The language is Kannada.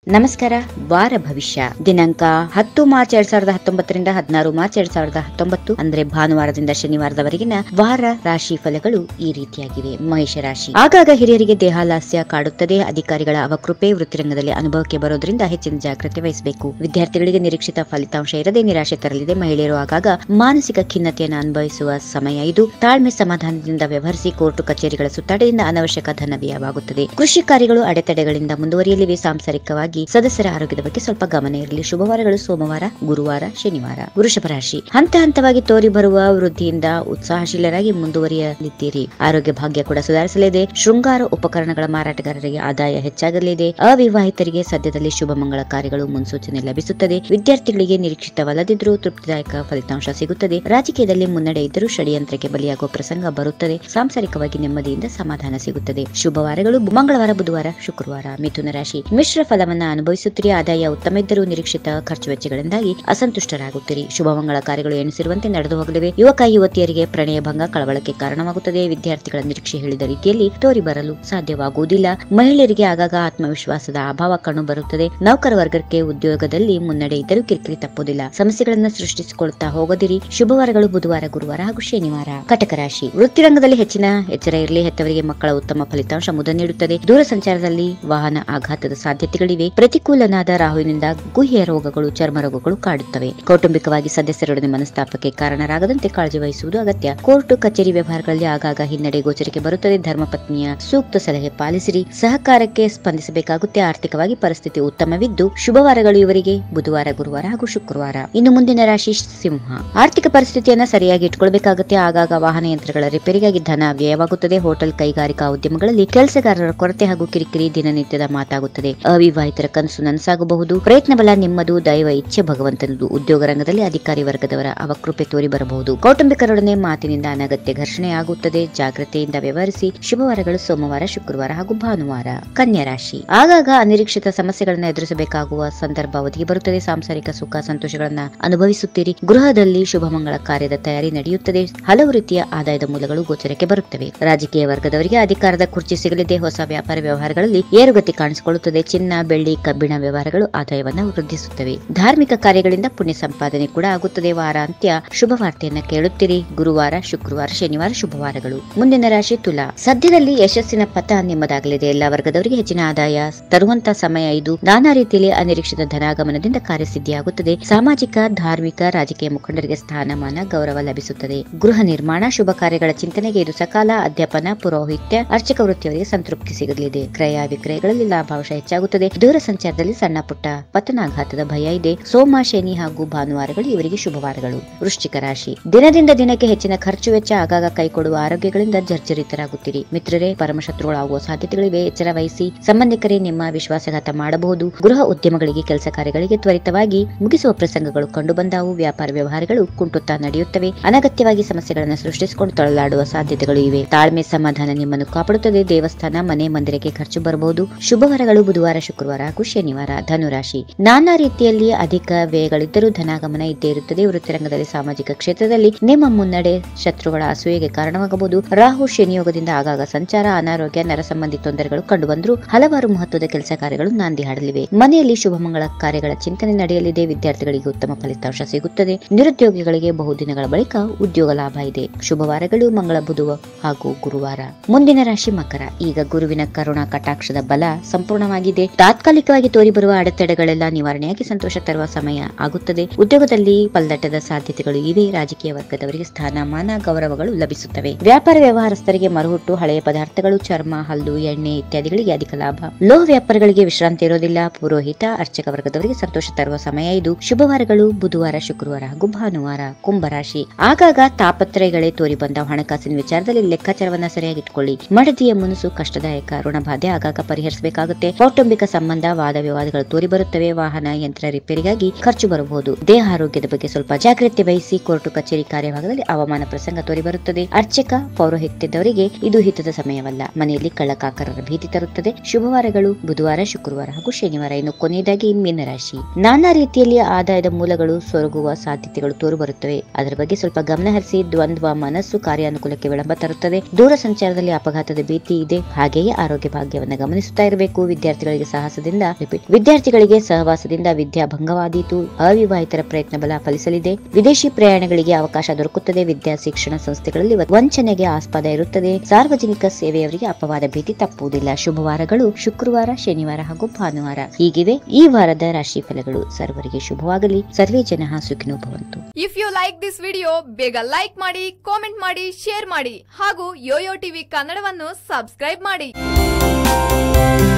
ನಮಸ್ಕಾರ ವಾರ ಭವಿಷ್ಯ ದಿನಾಂಕ ಹತ್ತು ಮಾರ್ಚ್ ಎರಡ್ ಸಾವಿರದ ಹತ್ತೊಂಬತ್ತರಿಂದ ಹದಿನಾರು ಮಾರ್ಚ್ ಎರಡ್ ಸಾವಿರದ ಹತ್ತೊಂಬತ್ತು ಅಂದ್ರೆ ಭಾನುವಾರದಿಂದ ಶನಿವಾರದವರೆಗಿನ ವಾರ ರಾಶಿ ಫಲಗಳು ಈ ರೀತಿಯಾಗಿವೆ ಮಹೇಶ ರಾಶಿ ಆಗಾಗ ಹಿರಿಯರಿಗೆ ದೇಹಾಲಾಸ್ಯ ಕಾಡುತ್ತದೆ ಅಧಿಕಾರಿಗಳ ಅವಕೃಪೆ ವೃತ್ತಿರಂಗದಲ್ಲಿ ಅನುಭವಕ್ಕೆ ಬರೋದ್ರಿಂದ ಹೆಚ್ಚಿನ ಜಾಗ್ರತೆ ವಹಿಸಬೇಕು ವಿದ್ಯಾರ್ಥಿಗಳಿಗೆ ನಿರೀಕ್ಷಿತ ಫಲಿತಾಂಶ ಇರದೆ ನಿರಾಶೆ ತರಲಿದೆ ಮಹಿಳೆಯರು ಆಗಾಗ ಮಾನಸಿಕ ಖಿನ್ನತೆಯನ್ನು ಅನುಭವಿಸುವ ಸಮಯ ಇದು ತಾಳ್ಮೆ ಸಮಾಧಾನದಿಂದ ವ್ಯವಹರಿಸಿ ಕೋರ್ಟು ಕಚೇರಿಗಳ ಸುತ್ತಾಟದಿಂದ ಅನವಶ್ಯಕ ಧನ ವ್ಯಯವಾಗುತ್ತದೆ ಕೃಷಿ ಕಾರ್ಯಗಳು ಅಡೆತಡೆಗಳಿಂದ ಮುಂದುವರಿಯಲಿವೆ ಸಾಂಸಾರಿಕವಾಗಿ ಸದಸ್ಯರ ಆರೋಗ್ಯದ ಬಗ್ಗೆ ಸ್ವಲ್ಪ ಗಮನ ಇರಲಿ ಶುಭವಾರಗಳು ಸೋಮವಾರ ಗುರುವಾರ ಶನಿವಾರ ವೃಷಭ ರಾಶಿ ಹಂತ ಹಂತವಾಗಿ ತೋರಿ ಬರುವ ವೃದ್ಧಿಯಿಂದ ಉತ್ಸಾಹಶೀಲರಾಗಿ ಮುಂದುವರಿಯಲಿದ್ದೀರಿ ಆರೋಗ್ಯ ಭಾಗ್ಯ ಕೂಡ ಸುಧಾರಿಸಲಿದೆ ಶೃಂಗಾರ ಉಪಕರಣಗಳ ಮಾರಾಟಗಾರರಿಗೆ ಆದಾಯ ಹೆಚ್ಚಾಗಲಿದೆ ಅವಿವಾಹಿತರಿಗೆ ಸದ್ಯದಲ್ಲಿ ಶುಭ ಮಂಗಳ ಕಾರ್ಯಗಳು ಮುನ್ಸೂಚನೆ ಲಭಿಸುತ್ತದೆ ವಿದ್ಯಾರ್ಥಿಗಳಿಗೆ ನಿರೀಕ್ಷಿತವಲ್ಲದಿದ್ದರೂ ತೃಪ್ತಿದಾಯಕ ಫಲಿತಾಂಶ ಸಿಗುತ್ತದೆ ರಾಜಕೀಯದಲ್ಲಿ ಮುನ್ನಡೆ ಇದ್ದರೂ ಷಡ್ಯಂತ್ರಕ್ಕೆ ಬಲಿಯಾಗುವ ಪ್ರಸಂಗ ಬರುತ್ತದೆ ಸಾಂಸಾರಿಕವಾಗಿ ನೆಮ್ಮದಿಯಿಂದ ಸಮಾಧಾನ ಸಿಗುತ್ತದೆ ಶುಭವಾರಗಳು ಮಂಗಳವಾರ ಬುಧವಾರ ಶುಕ್ರವಾರ ಮಿಥುನ ರಾಶಿ ಮಿಶ್ರ ಫಲವನ್ನ ಅನುಭವಿಸುತ್ತೀರಿ ಆದಾಯ ಉತ್ತಮ ಇದ್ದರೂ ನಿರೀಕ್ಷಿತ ಖರ್ಚು ವೆಚ್ಚಗಳಿಂದಾಗಿ ಅಸಂತುಷ್ಟರಾಗುತ್ತೀರಿ ಶುಭ ಮಂಗಳ ಕಾರ್ಯಗಳು ಎಣಿಸಿರುವಂತೆ ನಡೆದು ಹೋಗಲಿವೆ ಯುವಕ ಯುವತಿಯರಿಗೆ ಪ್ರಣಯ ಭಂಗ ಕಳವಳಕ್ಕೆ ಕಾರಣವಾಗುತ್ತದೆ ವಿದ್ಯಾರ್ಥಿಗಳ ನಿರೀಕ್ಷೆ ಹೇಳಿದ ರೀತಿಯಲ್ಲಿ ತೋರಿ ಬರಲು ಸಾಧ್ಯವಾಗುವುದಿಲ್ಲ ಮಹಿಳೆಯರಿಗೆ ಆಗಾಗ ಆತ್ಮವಿಶ್ವಾಸದ ಅಭಾವ ಕಂಡು ಬರುತ್ತದೆ ನೌಕರ ವರ್ಗಕ್ಕೆ ಉದ್ಯೋಗದಲ್ಲಿ ಮುನ್ನಡೆ ಇದ್ದರೂ ಕಿರಿಕಿರಿ ತಪ್ಪುವುದಿಲ್ಲ ಸಮಸ್ಯೆಗಳನ್ನು ಸೃಷ್ಟಿಸಿಕೊಳ್ಳುತ್ತಾ ಹೋಗದಿರಿ ಶುಭವಾರಗಳು ಬುಧವಾರ ಗುರುವಾರ ಹಾಗೂ ಶನಿವಾರ ಕಟಕ ರಾಶಿ ವೃತ್ತಿರಂಗದಲ್ಲಿ ಹೆಚ್ಚಿನ ಎಚ್ಚರ ಇರಲಿ ಹೆತ್ತವರಿಗೆ ಮಕ್ಕಳ ಉತ್ತಮ ಫಲಿತಾಂಶ ಮುದ ನೀಡುತ್ತದೆ ದೂರ ಸಂಚಾರದಲ್ಲಿ ವಾಹನ ಆಘಾತದ ಸಾಧ್ಯತೆಗಳಿವೆ ಪ್ರತಿಕೂಲನಾದ ರಾಹುವಿನಿಂದ ಗುಹ್ಯ ರೋಗಗಳು ಚರ್ಮ ರೋಗಗಳು ಕಾಡುತ್ತವೆ ಕೌಟುಂಬಿಕವಾಗಿ ಸದಸ್ಯರೊಡನೆ ಮನಸ್ತಾಪಕ್ಕೆ ಕಾರಣರಾಗದಂತೆ ಕಾಳಜಿ ವಹಿಸುವುದು ಅಗತ್ಯ ಕೋರ್ಟ್ ಕಚೇರಿ ವ್ಯವಹಾರಗಳಲ್ಲಿ ಆಗಾಗ ಹಿನ್ನಡೆ ಗೋಚರಕ್ಕೆ ಬರುತ್ತದೆ ಧರ್ಮಪತ್ನಿಯ ಸೂಕ್ತ ಸಲಹೆ ಪಾಲಿಸಿರಿ ಸಹಕಾರಕ್ಕೆ ಸ್ಪಂದಿಸಬೇಕಾಗುತ್ತೆ ಆರ್ಥಿಕವಾಗಿ ಪರಿಸ್ಥಿತಿ ಉತ್ತಮವಿದ್ದು ಶುಭವಾರಗಳು ಇವರಿಗೆ ಬುಧವಾರ ಗುರುವಾರ ಹಾಗೂ ಶುಕ್ರವಾರ ಇನ್ನು ಮುಂದಿನ ರಾಶಿ ಸಿಂಹ ಆರ್ಥಿಕ ಪರಿಸ್ಥಿತಿಯನ್ನ ಸರಿಯಾಗಿ ಇಟ್ಕೊಳ್ಬೇಕಾಗುತ್ತೆ ಆಗಾಗ ವಾಹನ ಯಂತ್ರಗಳ ರಿಪೇರಿಗಾಗಿ ಧನ ವ್ಯಯವಾಗುತ್ತದೆ ಹೋಟೆಲ್ ಕೈಗಾರಿಕಾ ಉದ್ಯಮಗಳಲ್ಲಿ ಕೆಲಸಗಾರರ ಕೊರತೆ ಹಾಗೂ ಕಿರಿಕಿರಿ ದಿನನಿತ್ಯದ ಮಾತಾಗುತ್ತದೆ ಅವಿವಾಹಿತರ ಕನಸು ನನಸಾಗಬಹುದು ಪ್ರಯತ್ನ ಬಲ ನಿಮ್ಮದು ದೈವ ಇಚ್ಛೆ ಭಗವಂತನದು ಉದ್ಯೋಗ ರಂಗದಲ್ಲಿ ಅಧಿಕಾರಿ ವರ್ಗದವರ ಅವಕೃಪೆ ತೋರಿ ಬರಬಹುದು ಕೌಟುಂಬಿಕರೊಡನೆ ಮಾತಿನಿಂದ ಅನಗತ್ಯ ಘರ್ಷಣೆ ಆಗುತ್ತದೆ ಜಾಗ್ರತೆಯಿಂದ ವ್ಯವಹರಿಸಿ ಶುಭವಾರಗಳು ಸೋಮವಾರ ಶುಕ್ರವಾರ ಹಾಗೂ ಭಾನುವಾರ ಕನ್ಯಾ ರಾಶಿ ಆಗಾಗ ಅನಿರೀಕ್ಷಿತ ಸಮಸ್ಯೆಗಳನ್ನು ಎದುರಿಸಬೇಕಾಗುವ ಸಂದರ್ಭ ಅವಧಿಗೆ ಬರುತ್ತದೆ ಸಾಂಸಾರಿಕ ಸುಖ ಸಂತೋಷಗಳನ್ನ ಅನುಭವಿಸುತ್ತೀರಿ ಗೃಹದಲ್ಲಿ ಶುಭ ಮಂಗಳ ಕಾರ್ಯದ ತಯಾರಿ ನಡೆಯುತ್ತದೆ ಹಲವು ರೀತಿಯ ಆದಾಯದ ಮೂಲಗಳು ಗೋಚರಕ್ಕೆ ಬರುತ್ತವೆ ರಾಜಕೀಯ ವರ್ಗದವರಿಗೆ ಅಧಿಕಾರದ ಕುರ್ಚಿ ಸಿಗಲಿದೆ ಹೊಸ ವ್ಯಾಪಾರ ವ್ಯವಹಾರಗಳಲ್ಲಿ ಏರುಗತಿ ಕಾಣಿಸಿಕೊಳ್ಳುತ್ತದೆ ಚಿನ್ನ ಬೆಳ್ಳಿ ಕಬ್ಬಿಣ ವ್ಯವಹಾರಗಳು ಆದಾಯವನ್ನು ವೃದ್ಧಿಸುತ್ತವೆ ಧಾರ್ಮಿಕ ಕಾರ್ಯಗಳಿಂದ ಪುಣ್ಯ ಸಂಪಾದನೆ ಕೂಡ ಆಗುತ್ತದೆ ವಾರಾಂತ್ಯ ಶುಭ ವಾರ್ತೆಯನ್ನ ಕೇಳುತ್ತೀರಿ ಗುರುವಾರ ಶುಕ್ರವಾರ ಶನಿವಾರ ಶುಭವಾರಗಳು ಮುಂದಿನ ರಾಶಿ ತುಲಾ ಸದ್ಯದಲ್ಲಿ ಯಶಸ್ಸಿನ ಪಥ ನಿಮ್ಮದಾಗಲಿದೆ ಎಲ್ಲ ವರ್ಗದವರಿಗೆ ಹೆಚ್ಚಿನ ಆದಾಯ ತರುವಂತ ಸಮಯ ಇದು ನಾನಾ ರೀತಿಯಲ್ಲಿ ಅನಿರೀಕ್ಷಿತ ಧನಾಗಮನದಿಂದ ಕಾರ್ಯಸಿದ್ಧಿಯಾಗುತ್ತದೆ ಸಾಮಾಜಿಕ ಧಾರ್ಮಿಕ ರಾಜಕೀಯ ಮುಖಂಡರಿಗೆ ಸ್ಥಾನಮಾನ ಗೌರವ ಲಭಿಸುತ್ತದೆ ಗೃಹ ನಿರ್ಮಾಣ ಶುಭ ಕಾರ್ಯಗಳ ಚಿಂತನೆಗೆ ಇದು ಸಕಾಲ ಅಧ್ಯಾಪನ ಪುರೋಹಿತ್ಯ ಅರ್ಚಕ ವೃತ್ತಿಯವರಿಗೆ ಸಂತೃಪ್ತಿ ಸಿಗಲಿದೆ ಕ್ರಯ ವಿಕ್ರಯಗಳಲ್ಲಿ ಲಾಭಾಂಶ ಹೆಚ್ಚಾಗುತ್ತದೆ ದೂರ ಸಂಚಾರದಲ್ಲಿ ಸಣ್ಣ ಪುಟ್ಟ ಪತನಾಘಾತದ ಭಯ ಇದೆ ಸೋಮ ಶನಿ ಹಾಗೂ ಭಾನುವಾರಗಳು ಇವರಿಗೆ ಶುಭವಾರಗಳು ವೃಶ್ಚಿಕ ರಾಶಿ ದಿನದಿಂದ ದಿನಕ್ಕೆ ಹೆಚ್ಚಿನ ಖರ್ಚು ವೆಚ್ಚ ಆಗಾಗ ಕೈಕೊಡುವ ಆರೋಗ್ಯಗಳಿಂದ ಜರ್ಜರಿತರಾಗುತ್ತೀರಿ ಮಿತ್ರರೇ ಪರಮಶತ್ರುಗಳಾಗುವ ಸಾಧ್ಯತೆಗಳಿವೆ ಎಚ್ಚರ ವಹಿಸಿ ಸಂಬಂಧಿಕರೇ ನಿಮ್ಮ ವಿಶ್ವಾಸಘಾತ ಮಾಡಬಹುದು ಗೃಹ ಉದ್ಯಮಗಳಿಗೆ ಕೆಲಸ ಕಾರ್ಯಗಳಿಗೆ ತ್ವರಿತವಾಗಿ ಮುಗಿಸುವ ಪ್ರಸಂಗಗಳು ಕಂಡುಬಂದಾವು ವ್ಯಾಪಾರ ವ್ಯವಹಾರಗಳು ಕುಂಟುತ್ತಾ ನಡೆಯುತ್ತವೆ ಅನಗತ್ಯವಾಗಿ ಸಮಸ್ಯೆಗಳನ್ನು ಸೃಷ್ಟಿಸಿಕೊಂಡು ತೊಳಲಾಡುವ ಸಾಧ್ಯತೆಗಳು ಇವೆ ತಾಳ್ಮೆ ಸಮಾಧಾನ ನಿಮ್ಮನ್ನು ಕಾಪಾಡುತ್ತದೆ ದೇವಸ್ಥಾನ ಮನೆ ಮಂದಿರಕ್ಕೆ ಖರ್ಚು ಬರಬಹುದು ಶುಭವಾರಗಳು ಬುಧವಾರ ಶುಕ್ರವಾರ ಹಾಗೂ ಶನಿವಾರ ಧನುರಾಶಿ ನಾನಾ ರೀತಿಯಲ್ಲಿ ಅಧಿಕ ವ್ಯಯಗಳಿದ್ದರೂ ಧನಾಗಮನ ಇದ್ದೇ ಇರುತ್ತದೆ ವೃತ್ತಿರಂಗದಲ್ಲಿ ಸಾಮಾಜಿಕ ಕ್ಷೇತ್ರದಲ್ಲಿ ನಿಮ್ಮ ಮುನ್ನಡೆ ಶತ್ರುಗಳ ಅಸೂಯೆಗೆ ಕಾರಣವಾಗಬಹುದು ರಾಹು ಶನಿಯೋಗದಿಂದ ಆಗಾಗ ಸಂಚಾರ ಅನಾರೋಗ್ಯ ನರ ಸಂಬಂಧಿ ತೊಂದರೆಗಳು ಕಂಡುಬಂದರೂ ಹಲವಾರು ಮಹತ್ವದ ಕೆಲಸ ಕಾರ್ಯಗಳು ನಾಂದಿ ಹಾಡಲಿವೆ ಮನೆಯಲ್ಲಿ ಶುಭ ಮಂಗಳ ಕಾರ್ಯಗಳ ಚಿಂತನೆ ನಡೆಯಲಿದೆ ವಿದ್ಯಾರ್ಥಿಗಳಿಗೆ ಉತ್ತಮ ಫಲಿತಾಂಶ ಸಿಗುತ್ತದೆ ನಿರುದ್ಯೋಗಿಗಳಿಗೆ ಬಹುದಿನಗಳ ಬಳಿಕ ಉದ್ಯೋಗ ಲಾಭ ಇದೆ ಶುಭವಾರಗಳು ಮಂಗಳ ಬುಧವ ಹಾಗೂ ಗುರುವಾರ ಮುಂದಿನ ರಾಶಿ ಮಕರ ಈಗ ಗುರುವಿನ ಕರುಣಾ ಕಟಾಕ್ಷದ ಬಲ ಸಂಪೂರ್ಣವಾಗಿದೆ ತಾತ್ಕಾಲಿಕವಾಗಿ ತೋರಿ ಬರುವ ಅಡೆತಡೆಗಳೆಲ್ಲ ನಿವಾರಣೆಯಾಗಿ ಸಂತೋಷ ತರುವ ಸಮಯ ಆಗುತ್ತದೆ ಉದ್ಯೋಗದಲ್ಲಿ ಪಲ್ಲಟದ ಸಾಧ್ಯತೆಗಳು ಇವೆ ರಾಜಕೀಯ ವರ್ಗದವರಿಗೆ ಸ್ಥಾನಮಾನ ಗೌರವಗಳು ಲಭಿಸುತ್ತವೆ ವ್ಯಾಪಾರ ವ್ಯವಹಾರಸ್ಥರಿಗೆ ಮರುಹುಟ್ಟು ಹಳೆಯ ಪದಾರ್ಥಗಳು ಚರ್ಮ ಹಲ್ಲು ಎಣ್ಣೆ ಇತ್ಯಾದಿಗಳಿಗೆ ಅಧಿಕ ಲಾಭ ಲೋಹ ವ್ಯಾಪಾರಿಗಳಿಗೆ ವಿಶ್ರಾಂತಿ ಇರೋದಿಲ್ಲ ಪುರೋಹಿತ ಅರ್ಚಕ ವರ್ಗದವರಿಗೆ ಸಂತೋಷ ತರುವ ಸಮಯ ಇದು ಶುಭವಾರಗಳು ಬುಧವಾರ ಶುಕ್ರವಾರ ಹಾಗೂ ಭಾನುವಾರ ಕುಂಭರಾಶಿ ಆಗಾಗ ತಾಪತ್ರಯಗಳೇ ತೋರಿ ಬಂದ ಹಣಕಾಸಿನ ವಿಚಾರದಲ್ಲಿ ಲೆಕ್ಕಾಚಾರವನ್ನ ಸರಿಯಾಗಿ ಇಟ್ಕೊಳ್ಳಿ ಮಡದಿಯ ಮುನಸು ಕಷ್ಟದಾಯಕ ಋಣಬಾಧೆ ಆಗಾಗ ಪರಿಹರಿಸಬೇಕಾಗುತ್ತೆ ಕೌಟುಂಬಿಕ ಸಂಬಂಧ ವಾದ ವಿವಾದಗಳು ತೋರಿ ಬರುತ್ತವೆ ವಾಹನ ಯಂತ್ರ ರಿಪೇರಿಗಾಗಿ ಖರ್ಚು ಬರಬಹುದು ದೇಹ ಆರೋಗ್ಯದ ಬಗ್ಗೆ ಸ್ವಲ್ಪ ಜಾಗ್ರತೆ ವಹಿಸಿ ಕೋರ್ಟು ಕಚೇರಿ ಕಾರ್ಯಭಾಗದಲ್ಲಿ ಅವಮಾನ ಪ್ರಸಂಗ ತೋರಿ ಬರುತ್ತದೆ ಅರ್ಚಕ ಪೌರೋಹಿತ್ಯದವರಿಗೆ ಇದು ಹಿತದ ಸಮಯವಲ್ಲ ಮನೆಯಲ್ಲಿ ಕಳ್ಳಕಾಕರರ ಭೀತಿ ತರುತ್ತದೆ ಶುಭವಾರಗಳು ಬುಧವಾರ ಶುಕ್ರವಾರ ಹಾಗೂ ಶನಿವಾರ ಇನ್ನು ಕೊನೆಯದಾಗಿ ಮೀನರಾಶಿ ನಾನಾ ರೀತಿಯಲ್ಲಿ ಆದಾಯದ ಮೂಲಗಳು ಸೊರಗುವ ಸಾಧ್ಯತೆಗಳು ತೋರು ಬರುತ್ತವೆ ಅದರ ಬಗ್ಗೆ ಸ್ವಲ್ಪ ಗಮನ ಹರಿಸಿ ದ್ವಂದ್ವ ಮನಸ್ಸು ಕಾರ್ಯಾನುಕೂಲಕ್ಕೆ ವಿಳಂಬ ತರುತ್ತದೆ ದೂರ ಸಂಚಾರದಲ್ಲಿ ಅಪಘಾತದ ಭೀತಿ ಇದೆ ಹಾಗೆಯೇ ಆರೋಗ್ಯ ಭಾಗ್ಯವನ್ನು ಗಮನಿಸುತ್ತಾ ಇರಬೇಕು ವಿದ್ಯಾರ್ಥಿಗಳಿಗೆ ಸಾಹಸದಿಂದ ಸಹವಾಸದಿಂದ ರಿಪೀಟ್ ವಿದ್ಯಾರ್ಥಿಗಳಿಗೆ ಸಹವಾಸದಿಂದ ವಿದ್ಯಾಭಂಗವಾದೀತು ಅವಿವಾಹಿತರ ಪ್ರಯತ್ನ ಬಲ ಫಲಿಸಲಿದೆ ವಿದೇಶಿ ಪ್ರಯಾಣಗಳಿಗೆ ಅವಕಾಶ ದೊರಕುತ್ತದೆ ವಿದ್ಯಾ ಶಿಕ್ಷಣ ಸಂಸ್ಥೆಗಳಲ್ಲಿ ವಂಚನೆಗೆ ಆಸ್ಪದ ಇರುತ್ತದೆ ಸಾರ್ವಜನಿಕ ಸೇವೆಯವರಿಗೆ ಅಪವಾದ ಭೀತಿ ತಪ್ಪುವುದಿಲ್ಲ ಶುಭವಾರಗಳು ಶುಕ್ರವಾರ ಶನಿವಾರ ಹಾಗೂ ಭಾನುವಾರ ಹೀಗಿವೆ ಈ ವಾರದ ರಾಶಿ ಫಲಗಳು ಸರ್ವರಿಗೆ ಶುಭವಾಗಲಿ ಸರ್ವೇ ಜನ ಸುಖಿನೋ ಭವಂತು if you like this video ಬೇಗ ಲೈಕ್ ಮಾಡಿ ಕಾಮೆಂಟ್ ಮಾಡಿ ಶೇರ್ ಮಾಡಿ ಹಾಗೂ ಯೋಯೋ ಟಿವಿ ಕನ್ನಡವನ್ನು ಸಬ್ಸ್ಕ್ರೈಬ್ ಮಾಡಿ